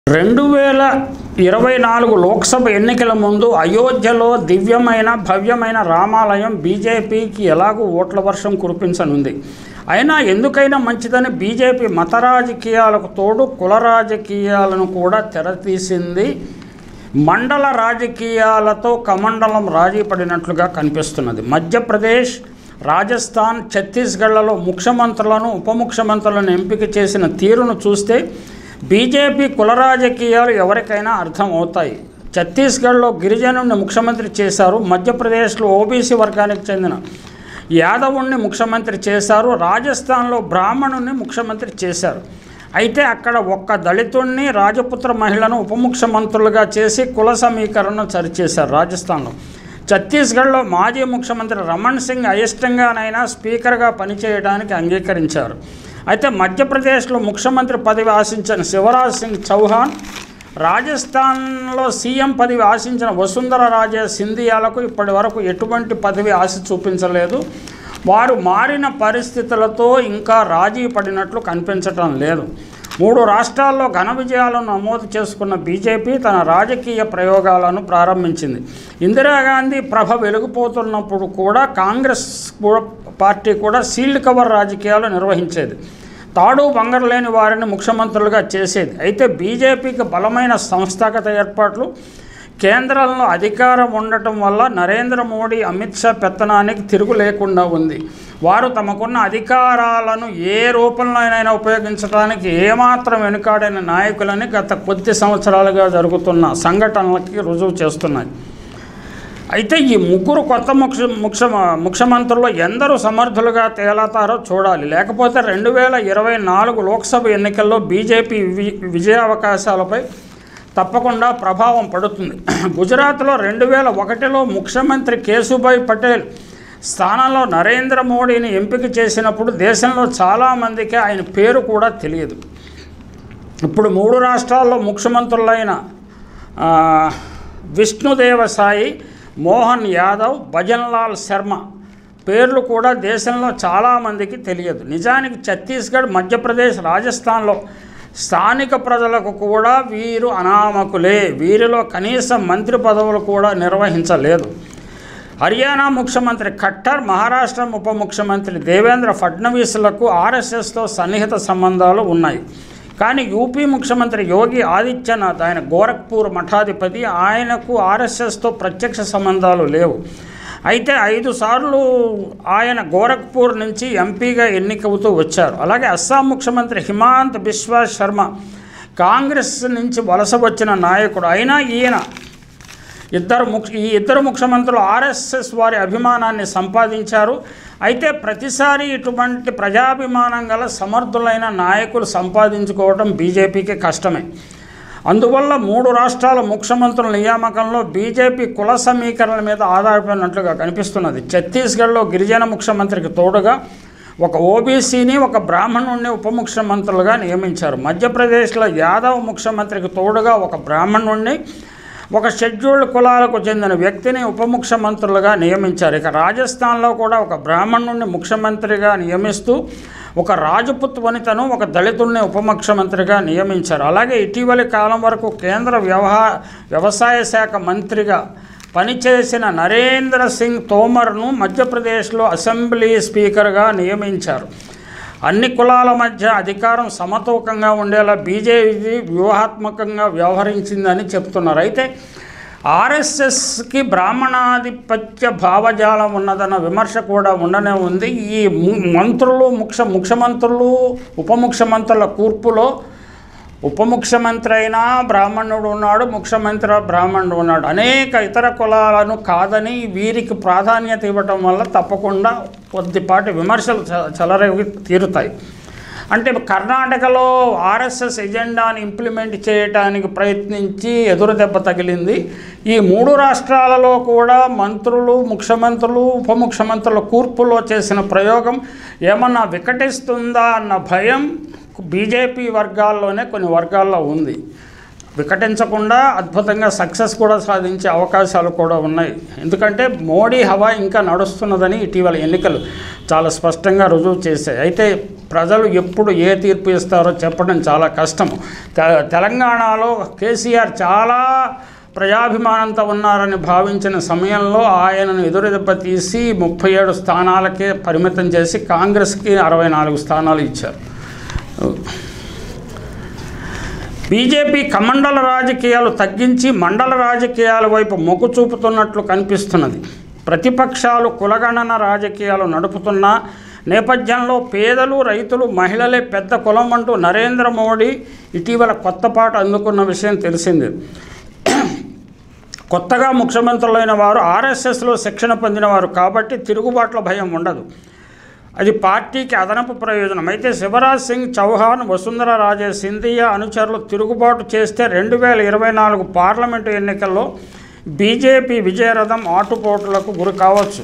రెండు వేల ఇరవై నాలుగు లోక్సభ ఎన్నికల ముందు అయోధ్యలో దివ్యమైన భవ్యమైన రామాలయం బీజేపీకి ఎలాగూ ఓట్ల వర్షం కురిపించనుంది అయినా ఎందుకైనా మంచిదని బీజేపీ మత రాజకీయాలకు తోడు కుల రాజకీయాలను కూడా తెరతీసింది మండల రాజకీయాలతో కమండలం రాజీ పడినట్లుగా కనిపిస్తున్నది మధ్యప్రదేశ్ రాజస్థాన్ ఛత్తీస్గఢ్లలో ముఖ్యమంత్రులను ఉప ముఖ్యమంత్రులను ఎంపిక చేసిన తీరును చూస్తే బీజేపీ కుల రాజకీయాలు ఎవరికైనా అర్థం అవుతాయి ఛత్తీస్గఢ్లో గిరిజనుడిని ముఖ్యమంత్రి చేశారు మధ్యప్రదేశ్లో ఓబీసీ వర్గానికి చెందిన యాదవుణ్ణి ముఖ్యమంత్రి చేశారు రాజస్థాన్లో బ్రాహ్మణుని ముఖ్యమంత్రి చేశారు అయితే అక్కడ ఒక్క దళితుణ్ణి రాజపుత్ర మహిళను ఉప ముఖ్యమంత్రులుగా చేసి కుల సమీకరణను సరిచేశారు రాజస్థాన్లో ఛత్తీస్గఢ్లో మాజీ ముఖ్యమంత్రి రమణ్ సింగ్ అయిష్టంగానైనా స్పీకర్గా పనిచేయడానికి అంగీకరించారు అయితే మధ్యప్రదేశ్లో ముఖ్యమంత్రి పదవి ఆశించిన శివరాజ్ సింగ్ చౌహాన్ రాజస్థాన్లో సీఎం పదవి ఆశించిన వసుంధర రాజే సింధియాలకు ఇప్పటి వరకు ఎటువంటి పదవి ఆశ చూపించలేదు వారు మారిన పరిస్థితులతో ఇంకా రాజీ పడినట్లు కనిపించటం లేదు మూడు రాష్ట్రాల్లో ఘన విజయాలను నమోదు చేసుకున్న బీజేపీ తన రాజకీయ ప్రయోగాలను ప్రారంభించింది ఇందిరాగాంధీ ప్రభ వెలిగిపోతున్నప్పుడు కూడా కాంగ్రెస్ కూడా- పార్టీ కూడా సీల్డ్ కవర్ రాజకీయాలు నిర్వహించేది తాడు బంగరు లేని వారిని ముఖ్యమంత్రులుగా చేసేది అయితే బీజేపీకి బలమైన సంస్థాగత ఏర్పాట్లు కేంద్రంలో అధికారం ఉండటం వల్ల నరేంద్ర మోడీ అమిత్ షా పెత్తనానికి తిరుగు లేకుండా ఉంది వారు తమకున్న అధికారాలను ఏ రూపంలోనైనా ఉపయోగించడానికి ఏమాత్రం వెనుకాడైన నాయకులని గత కొద్ది సంవత్సరాలుగా జరుగుతున్న సంఘటనలకి రుజువు చేస్తున్నాయి అయితే ఈ ముగ్గురు కొత్త ముఖ్య ముఖ్య ముఖ్యమంత్రుల్లో ఎందరూ సమర్థులుగా తేలతారో చూడాలి లేకపోతే రెండు వేల ఇరవై నాలుగు లోక్సభ ఎన్నికల్లో బీజేపీ వి- విజయావకాశాలపై తప్పకుండా ప్రభావం పడుతుంది గుజరాత్లో రెండు వేల ఒకటిలో ముఖ్యమంత్రి కేశుభాయ్ పటేల్ స్థానంలో నరేంద్ర మోడీని ఎంపిక చేసినప్పుడు దేశంలో చాలామందికి ఆయన పేరు కూడా తెలియదు ఇప్పుడు మూడు రాష్ట్రాల్లో ముఖ్యమంత్రులైన ఆ, విష్ణుదేవ సాయి మోహన్ యాదవ్ భజన్లాల్ శర్మ పేర్లు కూడా దేశంలో చాలామందికి తెలియదు నిజానికి ఛత్తీస్గఢ్ మధ్యప్రదేశ్ రాజస్థాన్లో స్థానిక ప్రజలకు కూడా వీరు అనామకులే వీరిలో కనీసం మంత్రి పదవులు కూడా నిర్వహించలేదు హర్యానా ముఖ్యమంత్రి ఖట్టర్ మహారాష్ట్ర ఉప ముఖ్యమంత్రి దేవేంద్ర ఫడ్నవీస్లకు ఆర్ఎస్ఎస్తో సన్నిహిత సంబంధాలు ఉన్నాయి కానీ యూపీ ముఖ్యమంత్రి యోగి ఆదిత్యనాథ్ ఆయన గోరఖ్పూర్ మఠాధిపతి ఆయనకు ఆర్ఎస్ఎస్తో ప్రత్యక్ష సంబంధాలు లేవు అయితే ఐదు సార్లు ఆయన గోరఖ్పూర్ నుంచి ఎంపీగా ఎన్నికవుతూ వచ్చారు అలాగే అస్సాం ముఖ్యమంత్రి హిమాంత్ బిశ్వా శర్మ కాంగ్రెస్ నుంచి వలస వచ్చిన నాయకుడు అయినా ఈయన ఇద్దరు ముఖ్య ఈ ఇద్దరు ముఖ్యమంత్రులు ఆర్ఎస్ఎస్ వారి అభిమానాన్ని సంపాదించారు అయితే ప్రతిసారి ఇటువంటి ప్రజాభిమానం గల సమర్థులైన నాయకులు సంపాదించుకోవడం బీజేపీకి కష్టమే అందువల్ల మూడు రాష్ట్రాల ముఖ్యమంత్రుల నియామకంలో బీజేపీ కుల సమీకరణ మీద ఆధారపడినట్లుగా కనిపిస్తున్నది ఛత్తీస్గఢ్లో గిరిజన ముఖ్యమంత్రికి తోడుగా ఒక ఓబీసీని ఒక బ్రాహ్మణుడిని ఉప ముఖ్యమంత్రులుగా నియమించారు మధ్యప్రదేశ్లో యాదవ్ ముఖ్యమంత్రికి తోడుగా ఒక బ్రాహ్మణుడిని ఒక షెడ్యూల్డ్ కులాలకు చెందిన వ్యక్తిని ఉప ముఖ్యమంత్రులుగా నియమించారు ఇక రాజస్థాన్లో కూడా ఒక బ్రాహ్మణుడిని ముఖ్యమంత్రిగా నియమిస్తూ ఒక రాజపుత్ వనితను ఒక దళితుడిని ఉప ముఖ్యమంత్రిగా నియమించారు అలాగే ఇటీవలి కాలం వరకు కేంద్ర వ్యవహా వ్యవసాయ శాఖ మంత్రిగా పనిచేసిన నరేంద్ర సింగ్ తోమర్ను మధ్యప్రదేశ్లో అసెంబ్లీ స్పీకర్గా నియమించారు అన్ని కులాల మధ్య అధికారం సమతూకంగా ఉండేలా బీజేపీ వ్యూహాత్మకంగా వ్యవహరించిందని చెప్తున్నారు అయితే ఆర్ఎస్ఎస్కి బ్రాహ్మణాధిపత్య భావజాలం ఉన్నదన్న విమర్శ కూడా ఉండనే ఉంది ఈ ము- మంత్రులు ముఖ్య ముఖ్యమంత్రులు ఉప ముఖ్యమంత్రుల కూర్పులో ఉప ముఖ్యమంత్రి అయినా బ్రాహ్మణుడు ఉన్నాడు ముఖ్యమంత్రి బ్రాహ్మణుడు ఉన్నాడు అనేక ఇతర కులాలను కాదని వీరికి ప్రాధాన్యత ఇవ్వటం వల్ల తప్పకుండా కొద్దిపాటి విమర్శలు చ- చెలరేగి తీరుతాయి అంటే కర్ణాటకలో ఆర్ఎస్ఎస్ ఎజెండాని ఇంప్లిమెంట్ చేయడానికి ప్రయత్నించి ఎదురు దెబ్బ తగిలింది ఈ మూడు రాష్ట్రాలలో కూడా మంత్రులు ముఖ్యమంత్రులు ఉప ముఖ్యమంత్రుల కూర్పులో చేసిన ప్రయోగం ఏమన్నా వికటిస్తుందా అన్న భయం బీజేపీ వర్గాల్లోనే కొన్ని వర్గాల్లో ఉంది వికటించకుండా అద్భుతంగా సక్సెస్ కూడా సాధించే అవకాశాలు కూడా ఉన్నాయి ఎందుకంటే మోడీ హవా ఇంకా నడుస్తున్నదని ఇటీవల ఎన్నికలు చాలా స్పష్టంగా రుజువు చేశాయి అయితే ప్రజలు ఎప్పుడు ఏ తీర్పు ఇస్తారో చెప్పడం చాలా కష్టము తె- తెలంగాణలో కేసీఆర్ చాలా ప్రజాభిమానంతో ఉన్నారని భావించిన సమయంలో ఆయనను ఎదురుదెబ్బ తీసి ముప్పై ఏడు స్థానాలకే పరిమితం చేసి కాంగ్రెస్కి అరవై నాలుగు స్థానాలు ఇచ్చారు బీజేపీ కమండల రాజకీయాలు తగ్గించి మండల రాజకీయాల వైపు మొగ్గు చూపుతున్నట్లు కనిపిస్తున్నది ప్రతిపక్షాలు కులగణన రాజకీయాలు నడుపుతున్న నేపథ్యంలో పేదలు రైతులు మహిళలే పెద్ద కులం అంటూ నరేంద్ర మోడీ ఇటీవల కొత్త పాట అందుకున్న విషయం తెలిసిందే కొత్తగా ముఖ్యమంత్రులైన వారు ఆర్ఎస్ఎస్లో శిక్షణ పొందినవారు కాబట్టి తిరుగుబాట్ల భయం ఉండదు అది పార్టీకి అదనపు ప్రయోజనం అయితే శివరాజ్ సింగ్ చౌహాన్ వసుంధర రాజే సింధియా అనుచరులు తిరుగుబాటు చేస్తే రెండు వేల ఇరవై నాలుగు పార్లమెంటు ఎన్నికల్లో బీజేపీ విజయరథం ఆటుపోటులకు గురి కావచ్చు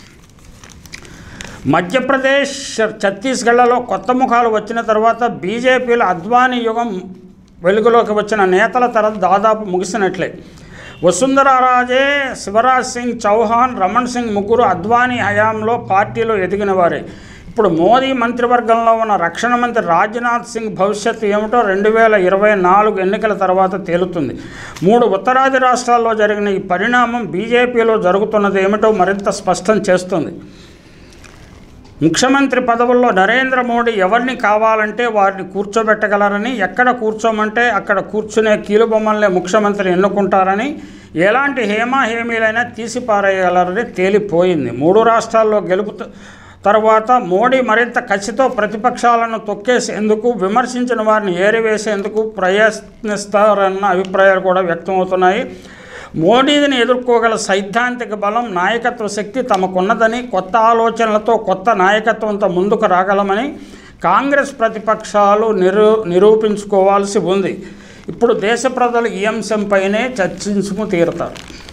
మధ్యప్రదేశ్ ఛత్తీస్గఢ్లలో కొత్త ముఖాలు వచ్చిన తర్వాత బీజేపీలో అద్వానీ యుగం వెలుగులోకి వచ్చిన నేతల తర దాదాపు ముగిసినట్లే వసుంధర రాజే శివరాజ్ సింగ్ చౌహాన్ రమణ్ సింగ్ ముగ్గురు అద్వానీ హయాంలో పార్టీలో ఎదిగిన వారే ఇప్పుడు మోదీ మంత్రివర్గంలో ఉన్న రక్షణ మంత్రి రాజ్నాథ్ సింగ్ భవిష్యత్తు ఏమిటో రెండు వేల ఇరవై నాలుగు ఎన్నికల తర్వాత తేలుతుంది మూడు ఉత్తరాది రాష్ట్రాల్లో జరిగిన ఈ పరిణామం బీజేపీలో జరుగుతున్నది ఏమిటో మరింత స్పష్టం చేస్తుంది ముఖ్యమంత్రి పదవుల్లో నరేంద్ర మోడీ ఎవరిని కావాలంటే వారిని కూర్చోబెట్టగలరని ఎక్కడ కూర్చోమంటే అక్కడ కూర్చునే కీలుబొమ్మల్ని ముఖ్యమంత్రి ఎన్నుకుంటారని ఎలాంటి హేమా హేమీలైనా తీసి పారేయగలరని తేలిపోయింది మూడు రాష్ట్రాల్లో గెలుపు త- తర్వాత మోడీ మరింత కసితో ప్రతిపక్షాలను తొక్కేసేందుకు విమర్శించిన వారిని ఏరివేసేందుకు ప్రయత్నిస్తారన్న అభిప్రాయాలు కూడా వ్యక్తమవుతున్నాయి మోడీని ఎదుర్కోగల సైద్ధాంతిక బలం నాయకత్వ శక్తి తమకున్నదని కొత్త ఆలోచనలతో కొత్త నాయకత్వంతో ముందుకు రాగలమని కాంగ్రెస్ ప్రతిపక్షాలు నిరూ నిరూపించుకోవాల్సి ఉంది ఇప్పుడు దేశ ప్రజలు ఈ అంశంపైనే చర్చించుకు తీరుతారు